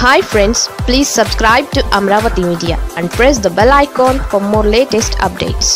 hi friends please subscribe to Amaravati media and press the bell icon for more latest updates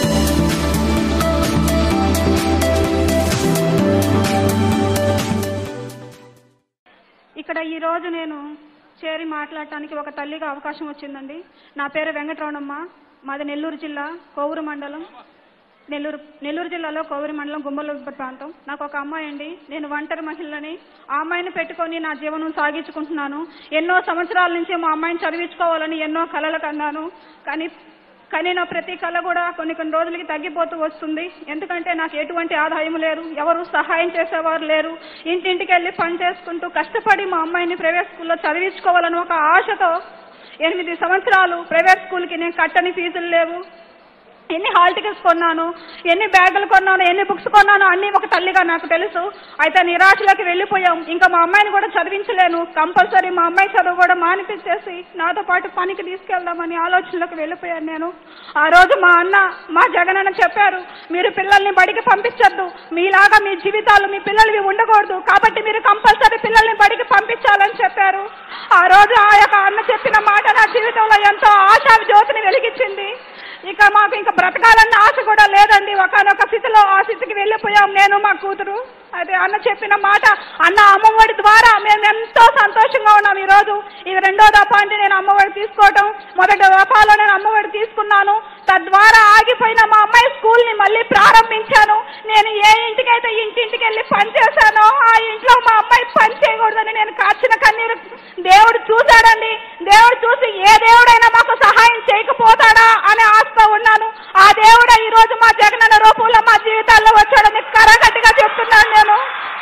ఇక్కడ ఈ రోజు నేను చేరి మాట్లాడటానికి ఒక తల్లిగా అవకాశం వచ్చిందండి నా పేరు వెంకటరమణమ్మ మాది నెల్లూరు జిల్లా కోవూరు మండలం నెల్లూరు నెల్లూరు జిల్లాలో కోవూరు మండలం గుమ్మలూరు ప్రాంతం నాకు ఒక అమ్మాయి అండి నేను ఒంటరి మహిళని ఆ అమ్మాయిని పెట్టుకొని నా జీవనం సాగించుకుంటున్నాను ఎన్నో సంవత్సరాల నుంచి మా అమ్మాయిని చదివించుకోవాలని ఎన్నో కలలు కన్నాను కానీ కానీ నా ప్రతి కళ కూడా కొన్ని కొన్ని రోజులకి తగ్గిపోతూ వస్తుంది ఎందుకంటే నాకు ఎటువంటి ఆదాయం లేరు ఎవరు సహాయం చేసేవారు లేరు ఇంటింటికి వెళ్ళి పని చేసుకుంటూ కష్టపడి మా అమ్మాయిని ప్రైవేట్ స్కూల్లో చదివించుకోవాలని ఒక ఆశతో ఎనిమిది సంవత్సరాలు ప్రైవేట్ స్కూల్కి నేను కట్టని ఫీజులు లేవు ఎన్ని హాల్ టికెట్స్ కొన్నాను ఎన్ని బ్యాగులు కొన్నాను ఎన్ని బుక్స్ కొన్నాను అన్ని ఒక తల్లిగా నాకు తెలుసు అయితే నిరాశలోకి వెళ్ళిపోయాం ఇంకా మా అమ్మాయిని కూడా చదివించలేను కంపల్సరీ మా అమ్మాయి చదువు కూడా మానిపించేసి నాతో పాటు పనికి తీసుకెళ్దామని ఆలోచనలోకి వెళ్ళిపోయాను నేను ఆ రోజు మా అన్న మా జగనన్న చెప్పారు మీరు పిల్లల్ని బడికి పంపించొద్దు మీలాగా మీ జీవితాలు మీ పిల్లలవి ఉండకూడదు కాబట్టి మీరు కంపల్సరీ పిల్లల్ని బడికి పంపించాలని చెప్పారు ఆ రోజు ఆ యొక్క అన్న చెప్పిన మాట నా జీవితంలో ఎంతో ఆశా జ్యోతిని వెలిగించింది ఇక మాకు ఇంకా బ్రతకాలన్న ఆశ కూడా లేదండి ఒకనొక స్థితిలో ఆ స్థితికి వెళ్ళిపోయాం నేను మా కూతురు అదే అన్న చెప్పిన మాట అన్న అమ్మఒడి ద్వారా మేము ఎంతో సంతోషంగా ఉన్నాం ఈ రోజు ఇది రెండో దఫా అంటే నేను అమ్మఒడి తీసుకోవటం మొదటి దఫాలో నేను అమ్మఒడి తీసుకున్నాను తద్వారా ఆగిపోయిన మా అమ్మాయి స్కూల్ ని మళ్ళీ ప్రారంభించాను నేను ఏ ఇంటికైతే ఇంటింటికి వెళ్ళి పని చేశానో ఆ ఇంట్లో మా అమ్మాయి పని చేయకూడదని నేను కాచిన కన్నీరు దేవుడు చూశాడండి దేవుడు చూసి ఏ దేవుడైనా మాకు సహాయం చేయకపోతాడా అనే ఆశతో ఉన్నాను ఆ దేవుడే ఈ రోజు మా జగనన్న రూపంలో మా జీవితాల్లో వచ్చాడని కరగట్టిగా చెప్తున్నాను నేను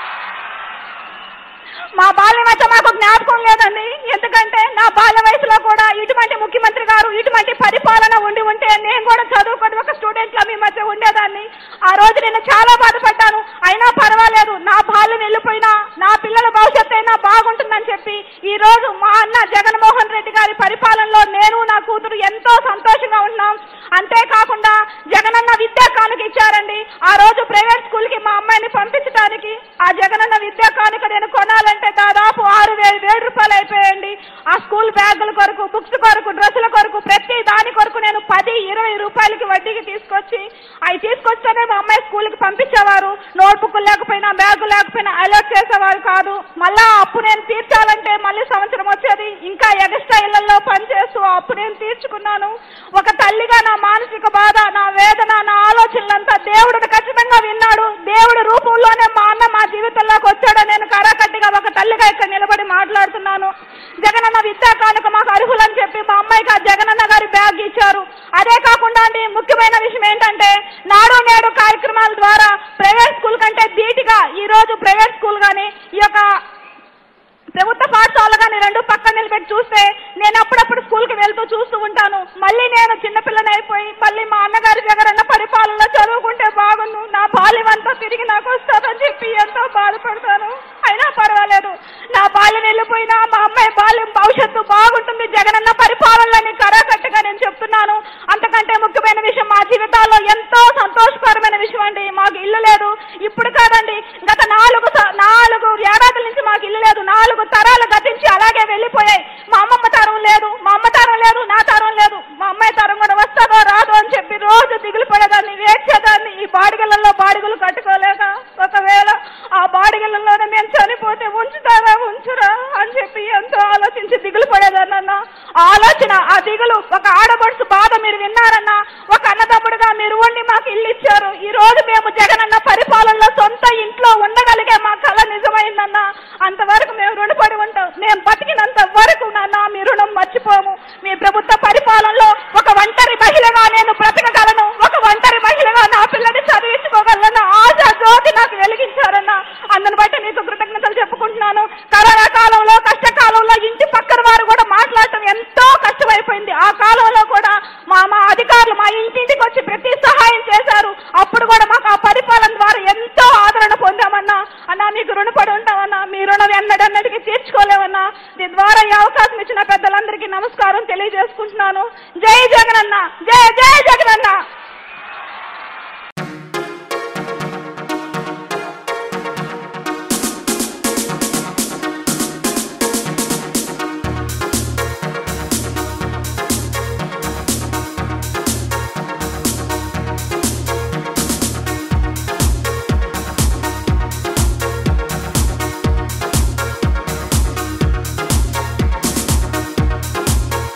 మా బాల్యం అయితే మాకు జ్ఞాపకం లేదండి ఎందుకంటే నా బాల్య వయసులో కూడా ఇటువంటి ముఖ్యమంత్రి గారు ఇటువంటి పరిపాలన ఉండి ఉంటే నేను కూడా చదువుకొని ఒక స్టూడెంట్ లా మీ మధ్య ఉండేదాన్ని ఆ రోజు నేను చాలా బాధపడ్డాను అయినా పర్వాలేదు నా బాల్యం వెళ్ళిపోయినా నా పిల్లల భవిష్యత్తు అయినా బాగుంటుందని చెప్పి ఈ రోజు మా అన్న జగన్మోహన్ రెడ్డి గారి పరిపాలనలో నేను నా కూతురు ఎంతో సంతోషంగా ఉన్నాం అంతేకాకుండా జగనన్న విద్యా కానుక ఇచ్చారండి ఆ రోజు ప్రైవేట్ స్కూల్ కి మా అమ్మాయిని పంపించడానికి ఆ జగనన్న విద్యా కానుక నేను కొనాలంటే దాదాపు ఆరు వేలు వేల రూపాయలు అయిపోయాయండి ఆ స్కూల్ బ్యాగుల కొరకు బుక్స్ కొరకు డ్రెస్సుల కొరకు ప్రతి దాని కొరకు నేను పది ఇరవై రూపాయలకి వడ్డీకి తీసుకొచ్చి అవి తీసుకొస్తేనే మా అమ్మాయి స్కూల్కి పంపించేవారు నోట్ బుక్ లేకపోయినా బ్యాగు లేకపోయినా అలర్ట్ చేసేవారు కాదు మళ్ళా ఆ అప్పు నేను తీర్చాలంటే మళ్ళీ సంవత్సరం వచ్చేది ఇంకా ఎగస్ట్రా ఇళ్లలో పనిచేస్తూ ఆ అప్పు నేను తీర్చుకున్నాను ఒక తల్లిగా నా మానసిక బాధ నా వేదన నా ఆలోచనలంతా దేవుడు ఖచ్చితంగా విన్నాడు దేవుడి రూపంలోనే మా అన్న మా జీవితంలోకి వచ్చాడని నేను కరాకట్టిగా ఒక తల్లిగా ఇక్కడ నిలబడి మాట్లాడుతున్నాను జగనన్న విద్యా కానుక మాకు అర్హులని చెప్పి మా అమ్మాయికి ఆ జగనన్న గారి బ్యాగ్ ఇచ్చారు అదే కాకుండా అండి ముఖ్యమైన విషయం ఏంటంటే నాడు నేడు కార్యక్రమాల ద్వారా ప్రైవేట్ స్కూల్ కంటే ధీటుగా ఈ రోజు ప్రైవేట్ స్కూల్ కానీ ఈ యొక్క ప్రభుత్వ పాఠశాల కానీ రెండు పక్కన నిలబెట్టి చూస్తే నేను అప్పుడప్పుడు స్కూల్కి వెళ్తూ చూస్తూ ఉంటాను మళ్ళీ నేను చిన్నపిల్లని అయిపోయి మళ్ళీ మా అన్నగారి జగనన్న పరిపాలనలో చదువుకుంటే బాగుండు నా బాల్యం అంతా తిరిగి నాకు వస్తుందని చెప్పి ఎంతో బాధపడతాను అయినా పర్వాలేదు నా బాల్యం వెళ్ళిపోయినా మా అమ్మాయి బాల్యం భవిష్యత్తు బాగుంటుంది జగనన్న పరిపాలనని కరాకట్టుగా నేను చెప్తున్నాను అంతకంటే ముఖ్యమైన విషయం మా జీవితాల్లో ఎంతో సంతోషకరమైన విషయం అండి మాకు ఇల్లు లేదు ఇప్పుడు కాదండి గత నాలుగు స- నాలుగు ఏడాదుల నుంచి మాకు ఇల్లు లేదు నాలుగు తరాలు గతించి అలాగే వెళ్ళిపోయాయి మా అమ్మమ్మ తరం లేదు మా అమ్మ తరం లేదు నా తరం లేదు మా అమ్మాయి తరం కూడా వస్తుందో రాదో అని చెప్పి రోజు దిగులు పడేదాన్ని వేడ్చేదాన్ని ఈ బాడిగలలో బాడిగలు కట్టుకోలేక ఒకవేళ ఆ బాడిగలలోనే నేను చనిపోతే ఉంచుతారా ఉంచురా అని చెప్పి ఎంతో ఆలోచించి దిగులు పడేదాన్ని అన్న ఆలోచన ఆ దిగులు ఒక ఆడపడుచు బాధ మీరు విన్నారన్నా ఒక అన్నదమ్ముడుగా మీరు ఉండి మాకు ఇల్లు ఇచ్చారు ఈ రోజు మేము జగనన్న పరిపాలనలో సొంత ఇంట్లో ఉండగలిగే మా కళ నిజమైందన్న అంతవరకు మేము రుణపడి ఉంటాం మేము బతికినంత వరకు నాన్న మీ రుణం మర్చిపోము మీ ప్రభుత్వ పరిపాలనలో ఒక ఒంటరి మహిళగా నేను బ్రతకగలను ఒక ఒంటరి మహిళగా నా పిల్లని చదివించుకోగలను ఆశ జ్యోతి నాకు వెలిగించారన్న అందుని బట్టి మీకు కృతజ్ఞతలు చెప్పుకుంటున్నాను కరోనా కాలంలో కష్టకాలంలో ఇంటి పక్కన వారు కూడా మాట్లాడటం ఎంతో కష్టమైపోయింది ఆ కాలంలో కూడా మా మా అధికారులు మా ఇంటింటికి వచ్చి ప్రతి సహాయం చేశారు అప్పుడు కూడా మాకు ఆ పరిపాలన ద్వారా ఎంతో ఆదరణ పొందామన్నా అన్నా మీకు రుణపడి ఉంటామన్నా మీ రుణం ఎన్నడన్నటికీ తీర్చుకోలేమన్నా దీని ద్వారా ఈ అవకాశం ఇచ్చిన పెద్దలందరికీ నమస్కారం తెలియజేసుకుంటున్నాను జై జగనన్న జై జై జగనన్న